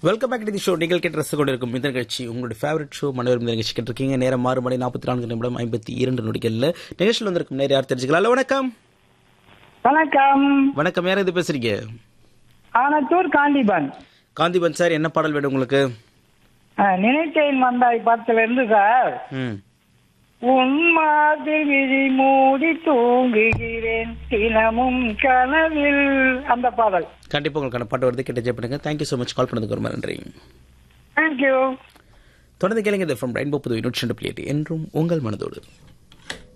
welcome back to the show நீங்கள் கேட்டு ரசித்துக் கொண்டிருக்கும் இந்த நிகழ்ச்சி உங்களுடைய ஃபேவரட் ஷோ மனோரம் இந்த நிகழ்ச்சி கேட்டிருக்கீங்க நேரம் ஆறு மணி நாற்பத்தி நான்கு நிமிடம் ஐம்பத்தி இரண்டு நொடிகளில் நிகழ்ச்சியில் வந்திருக்கும் நேரம் யார் தெரிஞ்சுக்கலாம் ஹலோ, வணக்கம் வணக்கம் வணக்கம் யார் இது பேசுறீங்க ஆனத்தூர் காந்திபன் காந்திபன் சார் என்ன பாடல் வேணும் உங்களுக்கு அஹ், நினைத்தேன் வந்தாய் படத்துல இருந்து சார் ம் உன் மாதிரி விழி மூடி தூங்குகிறேன் தினமும் கனவில் அந்த பாடல் கண்டிப்பாக உங்களுக்கான பாட்டு வருது கேட்டு ஜெய் பண்ணுங்க தேங்க்யூ ஸோ மச் கால் பண்ணதுக்கு ரொம்ப நன்றி தேங்க்யூ தொடர்ந்து கேளுங்க இது ஃப்ரம் ரெயின்போ புது நூற்றி ரெண்டு புள்ளி எட்டு என்றும் உங்கள் மனதோடு